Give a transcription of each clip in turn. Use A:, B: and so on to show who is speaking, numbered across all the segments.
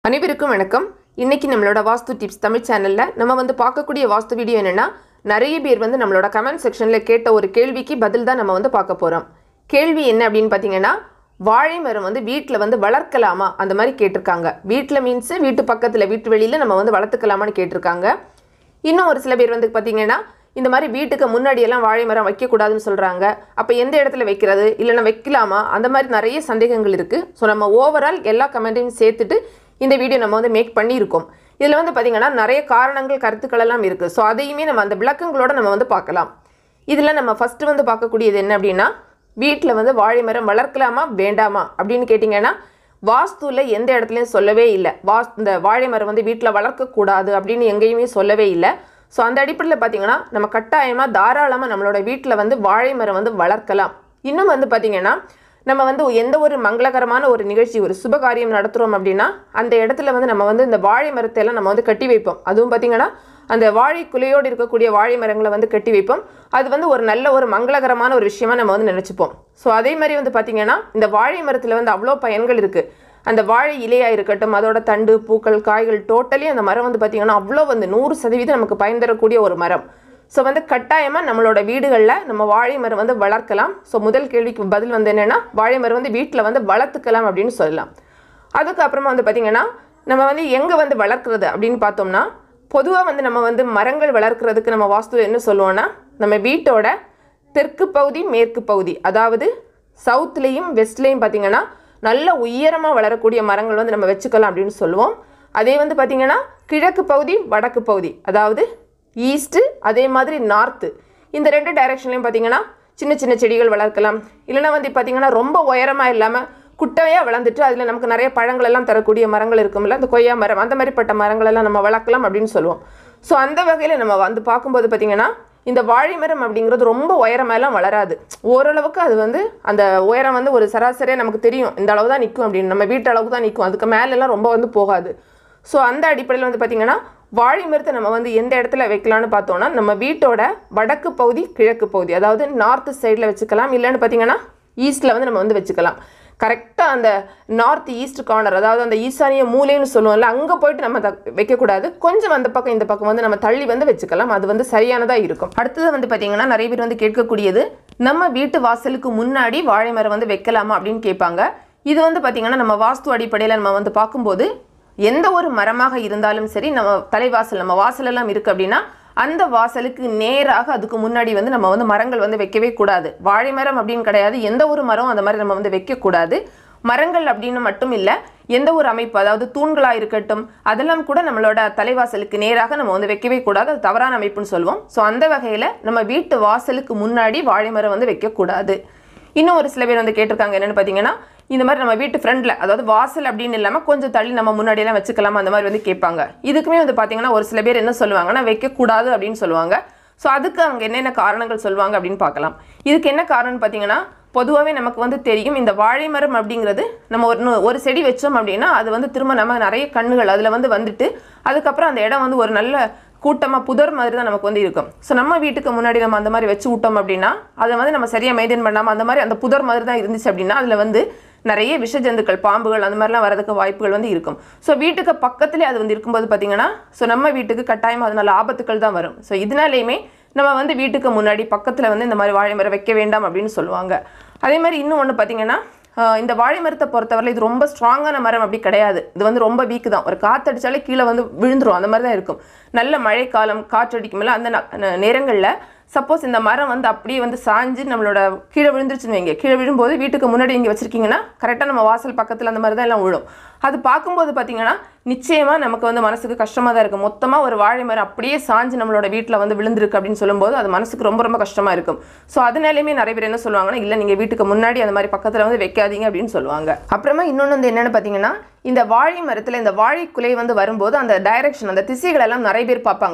A: அனைவருக்கும் வணக்கம் இன்னைக்கு நம்மளோட வாஸ்து டிப்ஸ் தமிழ் சேனலில் நம்ம வந்து பார்க்கக்கூடிய வாஸ்து வீடியோ என்னென்னா நிறைய பேர் வந்து நம்மளோட கமெண்ட் செக்ஷனில் கேட்ட ஒரு கேள்விக்கு பதில் தான் நம்ம வந்து பார்க்க போகிறோம் கேள்வி என்ன அப்படின்னு பார்த்தீங்கன்னா வாழை மரம் வந்து வீட்டில் வந்து வளர்க்கலாமா அந்த மாதிரி கேட்டிருக்காங்க வீட்டில் மீன்ஸ் வீட்டு பக்கத்தில் வீட்டு வெளியில் நம்ம வந்து வளர்த்துக்கலாமான்னு கேட்டிருக்காங்க இன்னும் ஒரு சில பேர் வந்து பார்த்தீங்கன்னா இந்த மாதிரி வீட்டுக்கு முன்னாடி எல்லாம் வாழை மரம் வைக்கக்கூடாதுன்னு சொல்கிறாங்க அப்போ எந்த இடத்துல வைக்கிறது இல்லைன்னா வைக்கலாமா அந்த மாதிரி நிறைய சந்தேகங்கள் இருக்குது ஸோ நம்ம ஓவரால் எல்லா கமெண்ட்டையும் சேர்த்துட்டு இந்த வீடியோ நம்ம வந்து மேக் பண்ணியிருக்கோம் இதில் வந்து பார்த்திங்கன்னா நிறைய காரணங்கள் கருத்துக்கள் எல்லாம் இருக்குது ஸோ அதையுமே நம்ம அந்த விளக்கங்களோட நம்ம வந்து பார்க்கலாம் இதில் நம்ம ஃபஸ்ட்டு வந்து பார்க்கக்கூடியது என்ன அப்படின்னா வீட்டில் வந்து வாழை மரம் வளர்க்கலாமா வேண்டாமா அப்படின்னு கேட்டிங்கன்னா வாஸ்துவில் எந்த இடத்துலையும் சொல்லவே இல்லை வாஸ் இந்த வாழை மரம் வந்து வீட்டில் வளர்க்கக்கூடாது அப்படின்னு எங்கேயுமே சொல்லவே இல்லை ஸோ அந்த அடிப்படையில் பார்த்தீங்கன்னா நம்ம கட்டாயமாக தாராளமாக நம்மளோட வீட்டில் வந்து வாழை மரம் வந்து வளர்க்கலாம் இன்னும் வந்து பார்த்திங்கன்னா நம்ம வந்து எந்த ஒரு மங்களகரமான ஒரு நிகழ்ச்சி ஒரு சுபகாரியம் நடத்துகிறோம் அப்படின்னா அந்த இடத்துல வந்து நம்ம வந்து இந்த வாழை மரத்தை எல்லாம் நம்ம வந்து கட்டி வைப்போம் அதுவும் பார்த்திங்கன்னா அந்த வாழை குலையோடு இருக்கக்கூடிய வாழை மரங்களை வந்து கட்டி வைப்போம் அது வந்து ஒரு நல்ல ஒரு மங்களகரமான ஒரு விஷயமா நம்ம வந்து நினச்சிப்போம் ஸோ அதே மாதிரி வந்து பார்த்திங்கன்னா இந்த வாழை மரத்தில் வந்து அவ்வளோ பயன்கள் இருக்குது அந்த வாழை இலையாக இருக்கட்டும் அதோட தண்டு பூக்கள் காய்கள் டோட்டலி அந்த மரம் வந்து பார்த்திங்கன்னா அவ்வளோ வந்து நூறு சதவீதம் நமக்கு பயன் தரக்கூடிய ஒரு மரம் ஸோ வந்து கட்டாயமாக நம்மளோட வீடுகளில் நம்ம வாழை மரம் வந்து வளர்க்கலாம் ஸோ முதல் கேள்விக்கு பதில் வந்து என்னென்னா வாழை மரம் வந்து வீட்டில் வந்து வளர்த்துக்கலாம் அப்படின்னு சொல்லலாம் அதுக்கப்புறமா வந்து பார்த்திங்கன்னா நம்ம வந்து எங்கே வந்து வளர்க்குறது அப்படின்னு பார்த்தோம்னா பொதுவாக வந்து நம்ம வந்து மரங்கள் வளர்க்குறதுக்கு நம்ம வாஸ்து என்ன சொல்லுவோம்னா நம்ம வீட்டோட தெற்கு பகுதி மேற்கு பகுதி அதாவது சவுத்துலேயும் வெஸ்ட்லேயும் பார்த்திங்கன்னா நல்ல உயரமாக வளரக்கூடிய மரங்கள் வந்து நம்ம வச்சுக்கலாம் அப்படின்னு சொல்லுவோம் அதே வந்து பார்த்திங்கன்னா கிழக்கு பகுதி வடக்கு பகுதி அதாவது ஈஸ்ட்டு அதே மாதிரி நார்த்து இந்த ரெண்டு டைரெக்ஷன்லையும் பார்த்தீங்கன்னா சின்ன சின்ன செடிகள் வளர்க்கலாம் இல்லைன்னா வந்து பார்த்தீங்கன்னா ரொம்ப உயரமாக இல்லாமல் குட்டையாக வளர்ந்துட்டு அதில் நமக்கு நிறைய பழங்கள் எல்லாம் தரக்கூடிய மரங்கள் இருக்கும்ல அந்த கொய்யா மரம் அந்த மாதிரிப்பட்ட மரங்கள் எல்லாம் நம்ம வளர்க்கலாம் அப்படின்னு சொல்லுவோம் ஸோ அந்த வகையில் நம்ம வந்து பார்க்கும்போது பார்த்தீங்கன்னா இந்த வாழை மரம் அப்படிங்கிறது ரொம்ப உயரமெல்லாம் வளராது ஓரளவுக்கு அது வந்து அந்த உயரம் வந்து ஒரு சராசரியாக நமக்கு தெரியும் இந்த அளவு தான் நிற்கும் அப்படின்னு நம்ம வீட்டு அளவுக்கு தான் நிற்கும் அதுக்கு மேலெல்லாம் ரொம்ப வந்து போகாது ஸோ அந்த அடிப்படையில் வந்து பார்த்திங்கன்னா வாழை மரத்தை நம்ம வந்து எந்த இடத்துல வைக்கலாம்னு பார்த்தோம்னா நம்ம வீட்டோட வடக்கு பகுதி கிழக்கு பகுதி அதாவது நார்த்து சைடில் வச்சுக்கலாம் இல்லைன்னு பார்த்தீங்கன்னா ஈஸ்ட்டில் வந்து நம்ம வந்து வச்சுக்கலாம் கரெக்டாக அந்த நார்த் ஈஸ்ட் கார்னர் அதாவது அந்த ஈசானிய மூலைன்னு சொல்லுவோம்ல அங்கே போயிட்டு நம்ம த- வைக்கக்கூடாது கொஞ்சம் அந்த பக்கம் இந்த பக்கம் வந்து நம்ம தள்ளி வந்து வச்சுக்கலாம் அது வந்து சரியானதாக இருக்கும் அடுத்தது வந்து பார்த்தீங்கன்னா நிறைய பேர் வந்து கேட்கக்கூடியது நம்ம வீட்டு வாசலுக்கு முன்னாடி வாழை மரம் வந்து வைக்கலாமா அப்படின்னு கேட்பாங்க இது வந்து பார்த்தீங்கன்னா நம்ம வாஸ்து அடிப்படையில் நம்ம வந்து பார்க்கும்போது எந்த ஒரு மரமாக இருந்தாலும் சரி நம்ம தலைவாசல் நம்ம வாசல் எல்லாம் இருக்குது அப்படின்னா அந்த வாசலுக்கு நேராக அதுக்கு முன்னாடி வந்து நம்ம வந்து மரங்கள் வந்து வைக்கவே கூடாது வாழை மரம் அப்படின்னு கிடையாது எந்த ஒரு மரம் அந்த மாதிரி நம்ம வந்து வைக்கக்கூடாது மரங்கள் அப்படின்னு மட்டும் இல்லை எந்த ஒரு அமைப்பு அதாவது தூண்களாக இருக்கட்டும் அதெல்லாம் கூட நம்மளோட தலைவாசலுக்கு நேராக நம்ம வந்து வைக்கவே கூடாது அது தவறான அமைப்புன்னு சொல்லுவோம் ஸோ அந்த வகையில் நம்ம வீட்டு வாசலுக்கு முன்னாடி வாழை மரம் வந்து வைக்கக்கூடாது இன்னும் ஒரு சில பேர் வந்து கேட்டிருக்காங்க என்னென்னு பார்த்தீங்கன்னா இந்த மாதிரி நம்ம வீட்டு ஃப்ரண்டில் அதாவது வாசல் அப்படின்னு இல்லாமல் கொஞ்சம் தள்ளி நம்ம முன்னாடியெல்லாம் வச்சுக்கலாம் அந்த மாதிரி வந்து கேட்பாங்க இதுக்குமே வந்து பார்த்தீங்கன்னா ஒரு சில பேர் என்ன சொல்லுவாங்கன்னா வைக்கக்கூடாது அப்படின்னு சொல்லுவாங்க ஸோ அதுக்கு அவங்க என்னென்ன காரணங்கள் சொல்லுவாங்க அப்படின்னு பார்க்கலாம் இதுக்கு என்ன காரணம்னு பார்த்தீங்கன்னா பொதுவாகவே நமக்கு வந்து தெரியும் இந்த வாழை மரம் அப்படிங்கிறது நம்ம ஒரு நு- ஒரு செடி வச்சோம் அப்படின்னா அது வந்து திரும்ப நம்ம நிறைய கண்ணுகள் அதில் வந்து வந்துட்டு அதுக்கப்புறம் அந்த இடம் வந்து ஒரு நல்ல கூட்டமாக புதர் மாதிரி தான் நமக்கு வந்து இருக்கும் ஸோ நம்ம வீட்டுக்கு முன்னாடி நம்ம அந்த மாதிரி வச்சு விட்டோம் அப்படின்னா அதை வந்து நம்ம சரியாக மெயின்டைன் பண்ணாமல் அந்த மாதிரி அந்த புதர் மாதிரி தான் இருந்துச்சு அப்படின்னா அதில் வந்து நிறைய விஷ ஜந்துக்கள் பாம்புகள் அந்த மாதிரிலாம் வரதுக்கு வாய்ப்புகள் வந்து இருக்கும் ஸோ வீட்டுக்கு பக்கத்துலேயே அது வந்து இருக்கும்போது பார்த்தீங்கன்னா ஸோ நம்ம வீட்டுக்கு கட்டாயமாக அதனால ஆபத்துக்கள் தான் வரும் ஸோ இதனாலேயுமே நம்ம வந்து வீட்டுக்கு முன்னாடி பக்கத்தில் வந்து இந்த மாதிரி வாழை மரம் வைக்க வேண்டாம் அப்படின்னு சொல்லுவாங்க அதே மாதிரி இன்னும் ஒன்று பார்த்தீங்கன்னா ஆஹ் இந்த வாழை மரத்தை பொறுத்தவரை இது ரொம்ப ஸ்ட்ராங்கான மரம் அப்படி கிடையாது இது வந்து ரொம்ப வீக் தான் ஒரு காற்றடிச்சாலே கீழே வந்து விழுந்துரும் அந்த மாதிரி தான் இருக்கும் நல்ல மழைக்காலம் காற்றடிக்குமில்ல அந்த ந- நேரங்களில் சப்போஸ் இந்த மரம் வந்து அப்படியே வந்து சாஞ்சு நம்மளோட கீழே விழுந்துருச்சுன்னு வைங்க கீழே விழும்போது வீட்டுக்கு முன்னாடி இங்கே வச்சிருக்கீங்கன்னா கரெக்டாக நம்ம வாசல் பக்கத்தில் அந்த மாதிரி தான் எல்லாம் விழும் அது பார்க்கும்போது பார்த்தீங்கன்னா நிச்சயமாக நமக்கு வந்து மனசுக்கு கஷ்டமாக தான் இருக்கும் மொத்தமாக ஒரு வாழை மரம் அப்படியே சாஞ்சு நம்மளோட வீட்டில் வந்து விழுந்திருக்கு அப்படின்னு சொல்லும்போது அது மனசுக்கு ரொம்ப ரொம்ப கஷ்டமாக இருக்கும் ஸோ அதனாலேயுமே நிறைய பேர் என்ன சொல்லுவாங்கன்னா இல்லை நீங்கள் வீட்டுக்கு முன்னாடி அந்த மாதிரி பக்கத்தில் வந்து வைக்காதீங்க அப்படின்னு சொல்லுவாங்க அப்புறமா இன்னொன்று வந்து என்னென்னு பார்த்தீங்கன்னா இந்த வாழை மரத்தில் இந்த வாழை குலை வந்து வரும்போது அந்த டைரக்ஷன் அந்த திசைகள் எல்லாம் நிறைய பேர் பார்ப்பாங்க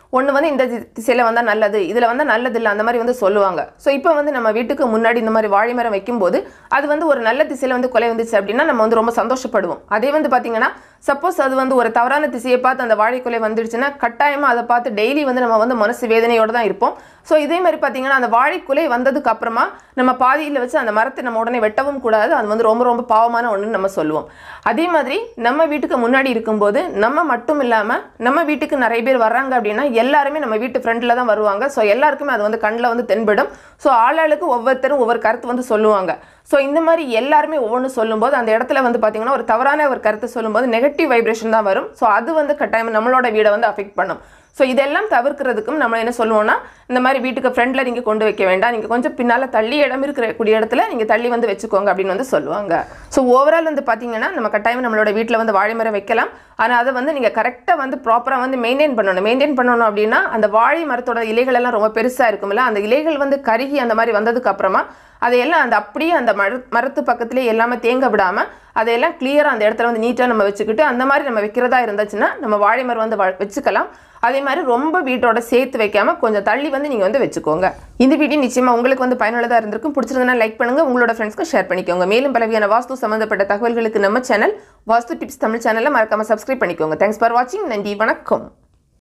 A: ஒன்று வந்து இந்த தி- திசையில் வந்தால் நல்லது இதில் வந்தால் நல்லது இல்லை அந்த மாதிரி வந்து சொல்லுவாங்க ஸோ இப்போ வந்து நம்ம வீட்டுக்கு முன்னாடி இந்த மாதிரி வாழை மரம் வைக்கும்போது அது வந்து ஒரு நல்ல திசையில் வந்து கொலை வந்துச்சு அப்படின்னா நம்ம வந்து ரொம்ப சந்தோஷப்படுவோம் அதே வந்து பார்த்தீங்கன்னா சப்போஸ் அது வந்து ஒரு தவறான திசையை பார்த்து அந்த வாழைக்குலை வந்துடுச்சுன்னா கட்டாயமாக அதை பார்த்து டெய்லி வந்து நம்ம வந்து மனசு வேதனையோடு தான் இருப்போம் ஸோ இதே மாதிரி பார்த்தீங்கன்னா அந்த வாழைக்குலை வந்ததுக்கு அப்புறமா நம்ம பாதியில் வச்சு அந்த மரத்தை நம்ம உடனே வெட்டவும் கூடாது அது வந்து ரொம்ப ரொம்ப பாவமான ஒன்றுன்னு நம்ம சொல்லுவோம் அதே மாதிரி நம்ம வீட்டுக்கு முன்னாடி இருக்கும்போது நம்ம மட்டும் இல்லாமல் நம்ம வீட்டுக்கு நிறைய பேர் வர்றாங்க அப்படின்னா எல்லாருமே நம்ம வீட்டு ஃப்ரெண்டில் தான் வருவாங்க ஸோ எல்லாருக்குமே அது வந்து கண்ணில் வந்து தென்படும் ஸோ ஆளாளுக்கு ஒவ்வொருத்தரும் ஒவ்வொரு கருத்து வந்து சொல்லுவாங்க ஸோ இந்த மாதிரி எல்லாருமே ஒவ்வொன்று சொல்லும்போது அந்த இடத்துல வந்து பார்த்தீங்கன்னா ஒரு தவறான ஒரு கருத்து சொல்லும்போது நெகட்டிவ் வைப்ரேஷன் தான் வரும் ஸோ அது வந்து கட்டாயம் நம்மளோட வீடை வந்து அஃபெக்ட் பண்ணும் ஸோ இதெல்லாம் தவிர்க்கிறதுக்கும் நம்ம என்ன சொல்லுவோம்னா இந்த மாதிரி வீட்டுக்கு ஃப்ரண்டில் நீங்கள் கொண்டு வைக்க வேண்டாம் நீங்கள் கொஞ்சம் பின்னால் தள்ளி இடம் இருக்கிற கூடிய இடத்துல நீங்கள் தள்ளி வந்து வச்சுக்கோங்க அப்படின்னு வந்து சொல்லுவாங்க ஸோ ஓவரால் வந்து பார்த்தீங்கன்னா நம்ம கட்டாயம் நம்மளோட வீட்டில் வந்து வாழை மரம் வைக்கலாம் ஆனால் அதை வந்து நீங்கள் கரெக்டாக வந்து ப்ராப்பராக வந்து மெயின்டைன் பண்ணணும் மெயின்டைன் பண்ணணும் அப்படின்னா அந்த வாழை மரத்தோட இலைகள் எல்லாம் ரொம்ப பெருசாக இருக்கும்ல அந்த இலைகள் வந்து கருகி அந்த மாதிரி வந்ததுக்கு அப்புறமா அதையெல்லாம் அந்த அப்படியே அந்த மர மரத்து பக்கத்துலேயே எல்லாமே தேங்க விடாமல் அதையெல்லாம் கிளியராக அந்த இடத்துல வந்து நீட்டாக நம்ம வச்சுக்கிட்டு அந்த மாதிரி நம்ம வைக்கிறதா இருந்துச்சுன்னா நம்ம வாழை மரம் வந்து வ- வச்சுக்கலாம் அதே மாதிரி ரொம்ப வீட்டோட சேர்த்து வைக்காம கொஞ்சம் தள்ளி வந்து நீங்கள் வந்து வச்சுக்கோங்க இந்த வீடியோ நிச்சயமாக உங்களுக்கு வந்து பயனுள்ளதாக இருந்திருக்கும் பிடிச்சிருந்தனா லைக் பண்ணுங்க உங்களோட ஃப்ரெண்ட்ஸ்க்கு ஷேர் பண்ணிக்கோங்க மேலும் பலவியான வாஸ்து சம்மந்தப்பட்ட தகவல்களுக்கு நம்ம சேனல் வாஸ்து டிப்ஸ் தமிழ் சேனலை மறக்காம சப்ஸ்கிரைப் பண்ணிக்கோங்க தேங்க்ஸ் ஃபார் வாட்சிங் நன்றி வணக்கம்